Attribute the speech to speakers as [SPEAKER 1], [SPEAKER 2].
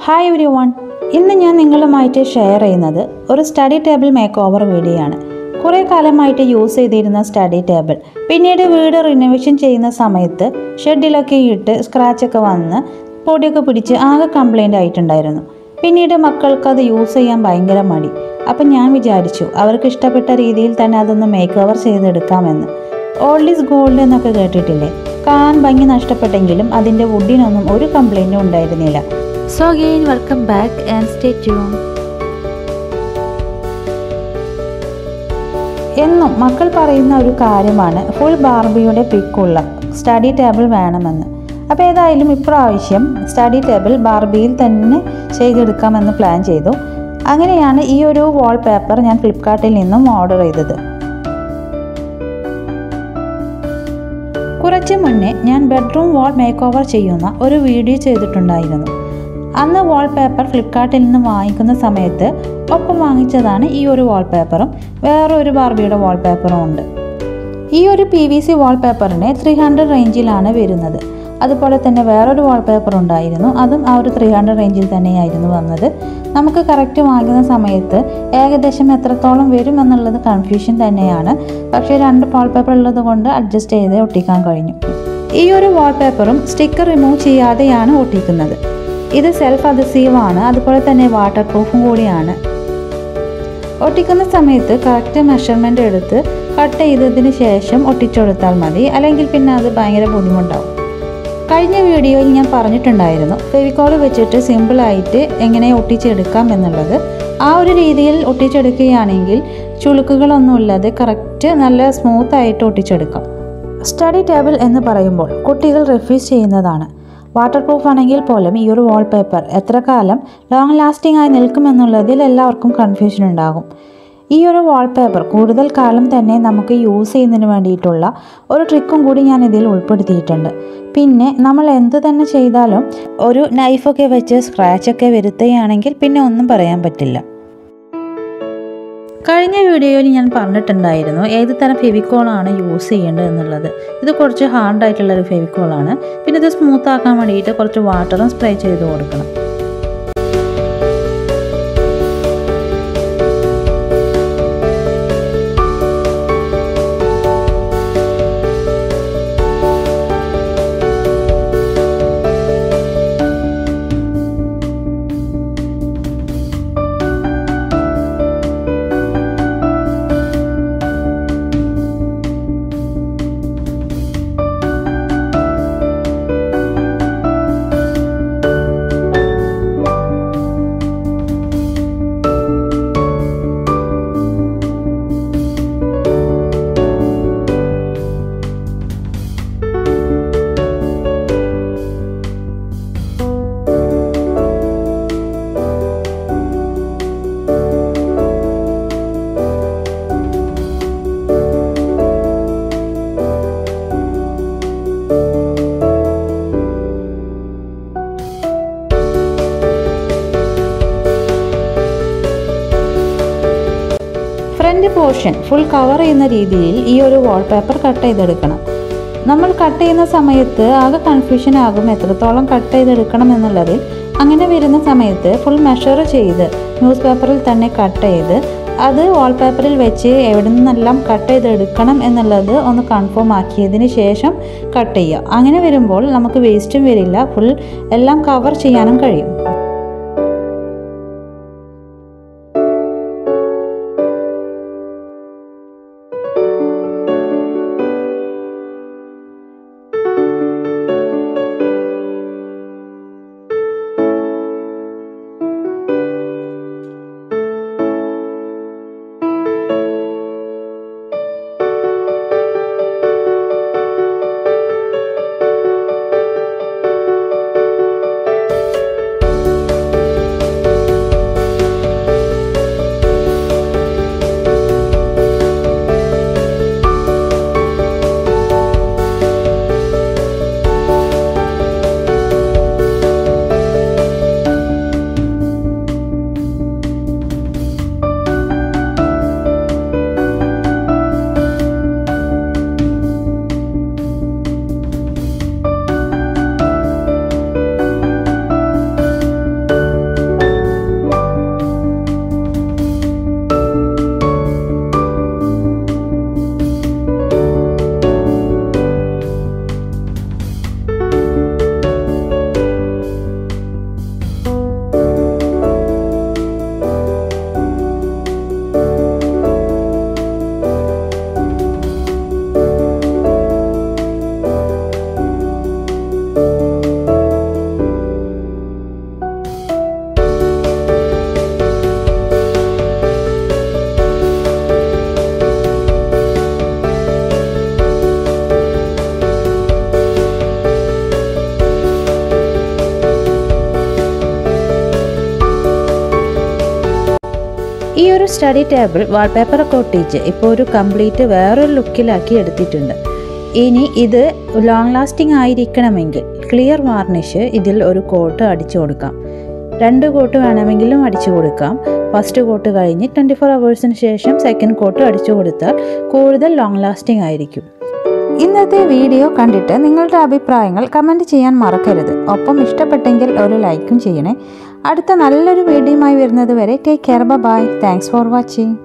[SPEAKER 1] hi every one ഇന്ന് ഞാൻ നിങ്ങളുമായിട്ട് ഷെയർ ചെയ്യുന്നത് ഒരു study table makeover video ആണ് കുറേ കാലമായിട്ട് യൂസ് ചെയ്തിരുന്ന സ്റ്റഡി ടേബിൾ പിന്നീട് വീട് റിനോവേഷൻ ചെയ്യുന്ന സമയത്ത് ഷെഡിലൊക്കെ ഇട്ട് സ്ക്രാച്ചൊക്കെ വന്ന് പൊടിയൊക്കെ പിടിച്ച് ആകെ കംപ്ലൈൻ്റ് ആയിട്ടുണ്ടായിരുന്നു പിന്നീട് മക്കൾക്ക് അത് യൂസ് ചെയ്യാൻ ഭയങ്കര മടി അപ്പം ഞാൻ വിചാരിച്ചു അവർക്ക് ഇഷ്ടപ്പെട്ട രീതിയിൽ തന്നെ അതൊന്ന് മേക്ക് ഓവർ ചെയ്തെടുക്കാമെന്ന് ഓൾഡ് ഈസ് ഗോൾഡ് എന്നൊക്കെ കേട്ടിട്ടില്ലേ കാണാൻ ഭംഗി നഷ്ടപ്പെട്ടെങ്കിലും അതിൻ്റെ വുഡിനൊന്നും ഒരു കംപ്ലൈൻറ്റും ഉണ്ടായിരുന്നില്ല so again welcome back and stay tune എന്നും മക്കൾ പറയുന്ന ഒരു കാര്യമാണ് ഫുൾ ബാർബിയുടെ പിക്കുള്ള സ്റ്റഡി ടേബിൾ വേണമെന്ന് അപ്പോൾ ഏതായാലും ഇപ്രാവശ്യം സ്റ്റഡി ടേബിൾ ബാർബിയിൽ തന്നെ ചെയ്തെടുക്കാമെന്ന് പ്ലാൻ ചെയ്തു അങ്ങനെയാണ് ഈ ഒരു വാൾ പേപ്പർ ഞാൻ ഫ്ലിപ്കാർട്ടിൽ നിന്നും ഓർഡർ ചെയ്തത് കുറച്ച് മുന്നേ ഞാൻ ബെഡ്റൂം വാൾ മേക്ക് ഓവർ ചെയ്യുന്ന ഒരു വീഡിയോ ചെയ്തിട്ടുണ്ടായിരുന്നു അന്ന് വാൾ പേപ്പർ ഫ്ലിപ്കാർട്ടിൽ നിന്ന് വാങ്ങിക്കുന്ന സമയത്ത് ഒപ്പം വാങ്ങിച്ചതാണ് ഈ ഒരു വാൾ പേപ്പറും വേറെ ഒരു ബാർബിയുടെ വാൾ പേപ്പറും ഉണ്ട് ഈ ഒരു പി വി സി വാൾ പേപ്പറിന് ത്രീ ഹൺഡ്രഡ് റേഞ്ചിലാണ് വരുന്നത് അതുപോലെ തന്നെ വേറൊരു വാൾ പേപ്പർ ഉണ്ടായിരുന്നു അതും ആ ഒരു ത്രീ ഹൺഡ്രഡ് റേഞ്ചിൽ തന്നെയായിരുന്നു വന്നത് നമുക്ക് കറക്റ്റ് വാങ്ങുന്ന സമയത്ത് ഏകദേശം എത്രത്തോളം വരും എന്നുള്ളത് കൺഫ്യൂഷൻ തന്നെയാണ് പക്ഷേ രണ്ട് വാൾ പേപ്പർ ഉള്ളത് കൊണ്ട് അഡ്ജസ്റ്റ് ചെയ്ത് ഒട്ടിക്കാൻ കഴിഞ്ഞു ഈ ഒരു വാൾ പേപ്പറും സ്റ്റിക്കർ റിമൂവ് ചെയ്യാതെയാണ് ഒട്ടിക്കുന്നത് ഇത് സെൽഫ് അദസീവ് ആണ് അതുപോലെ തന്നെ വാട്ടർ പ്രൂഫും കൂടിയാണ് ഒട്ടിക്കുന്ന സമയത്ത് കറക്റ്റ് മെഷർമെൻ്റ് എടുത്ത് കട്ട് ചെയ്തതിന് ശേഷം ഒട്ടിച്ചെടുത്താൽ മതി അല്ലെങ്കിൽ പിന്നെ അത് ഭയങ്കര ബുദ്ധിമുട്ടാവും കഴിഞ്ഞ വീഡിയോയിൽ ഞാൻ പറഞ്ഞിട്ടുണ്ടായിരുന്നു ഫെവിക്കോൾ വെച്ചിട്ട് സിമ്പിളായിട്ട് എങ്ങനെ ഒട്ടിച്ചെടുക്കാം എന്നുള്ളത് ആ ഒരു രീതിയിൽ ഒട്ടിച്ചെടുക്കുകയാണെങ്കിൽ ചുളുക്കുകളൊന്നുമില്ലാതെ കറക്റ്റ് നല്ല സ്മൂത്തായിട്ട് ഒട്ടിച്ചെടുക്കാം സ്റ്റഡി ടേബിൾ എന്ന് പറയുമ്പോൾ കുട്ടികൾ റെഫ്യൂസ് ചെയ്യുന്നതാണ് വാട്ടർ പ്രൂഫ് ആണെങ്കിൽ പോലും ഈ ഒരു വാൾ പേപ്പർ എത്ര കാലം ലോങ് ലാസ്റ്റിംഗ് ആയി നിൽക്കുമെന്നുള്ളതിൽ എല്ലാവർക്കും കൺഫ്യൂഷൻ ഉണ്ടാകും ഈ ഒരു വാൾ പേപ്പർ കൂടുതൽ കാലം തന്നെ നമുക്ക് യൂസ് ചെയ്യുന്നതിന് വേണ്ടിയിട്ടുള്ള ഒരു ട്രിക്കും കൂടി ഞാൻ ഇതിൽ ഉൾപ്പെടുത്തിയിട്ടുണ്ട് പിന്നെ നമ്മൾ എന്ത് തന്നെ ചെയ്താലും ഒരു നൈഫൊക്കെ വെച്ച് സ്ക്രാച്ചൊക്കെ വരുത്തുകയാണെങ്കിൽ പിന്നെ ഒന്നും പറയാൻ പറ്റില്ല കഴിഞ്ഞ വീഡിയോയിൽ ഞാൻ പറഞ്ഞിട്ടുണ്ടായിരുന്നു ഏത് തരം ഫെവിക്കോളാണ് യൂസ് ചെയ്യേണ്ടത് എന്നുള്ളത് ഇത് കുറച്ച് ഹാർഡായിട്ടുള്ള ഒരു ഫെവിക്കോളാണ് പിന്നെ ഇത് സ്മൂത്ത് ആക്കാൻ വേണ്ടിയിട്ട് കുറച്ച് വാട്ടറും സ്പ്രേ ചെയ്ത് കൊടുക്കണം ഫ്രണ്ട് പോർഷൻ ഫുൾ കവർ ചെയ്യുന്ന രീതിയിൽ ഈ ഒരു വാൾ പേപ്പർ കട്ട് ചെയ്തെടുക്കണം നമ്മൾ കട്ട് ചെയ്യുന്ന സമയത്ത് ആകെ കൺഫ്യൂഷൻ ആകും എത്രത്തോളം കട്ട് ചെയ്തെടുക്കണം എന്നുള്ളതിൽ അങ്ങനെ വരുന്ന സമയത്ത് ഫുൾ മെഷർ ചെയ്ത് ന്യൂസ് പേപ്പറിൽ തന്നെ കട്ട് ചെയ്ത് അത് വാൾ പേപ്പറിൽ വെച്ച് എവിടെ നിന്നെല്ലാം കട്ട് ചെയ്തെടുക്കണം എന്നുള്ളത് ഒന്ന് കൺഫേം ആക്കിയതിന് ശേഷം കട്ട് ചെയ്യുക അങ്ങനെ വരുമ്പോൾ നമുക്ക് വേസ്റ്റും വരില്ല ഫുൾ എല്ലാം കവർ ചെയ്യാനും കഴിയും ഈ ഒരു സ്റ്റഡി ടേബിൾ വാൾപേപ്പർ ഒക്കെ ഒട്ടിച്ച് ഇപ്പോൾ ഒരു കംപ്ലീറ്റ് വേറൊരു ലുക്കിലാക്കി എടുത്തിട്ടുണ്ട് ഇനി ഇത് ലോങ് ലാസ്റ്റിംഗ് ആയിരിക്കണമെങ്കിൽ ക്ലിയർ വാർണിഷ് ഇതിൽ ഒരു കോട്ട് അടിച്ചു കൊടുക്കാം രണ്ട് കോട്ട് വേണമെങ്കിലും അടിച്ചു കൊടുക്കാം ഫസ്റ്റ് കോട്ട് കഴിഞ്ഞ് ട്വൻറ്റി ഫോർ അവേഴ്സിന് ശേഷം സെക്കൻഡ് കോട്ട് അടിച്ചു കൊടുത്താൽ കൂടുതൽ ലോങ് ലാസ്റ്റിംഗ് ആയിരിക്കും ഇന്നത്തെ വീഡിയോ കണ്ടിട്ട് നിങ്ങളുടെ അഭിപ്രായങ്ങൾ കമൻറ്റ് ചെയ്യാൻ മറക്കരുത് ഒപ്പം ഇഷ്ടപ്പെട്ടെങ്കിൽ ഒരു ലൈക്കും ചെയ്യണേ അടുത്ത നല്ലൊരു വീഡിയോയുമായി വരുന്നത് വരെ take care bye thanks for watching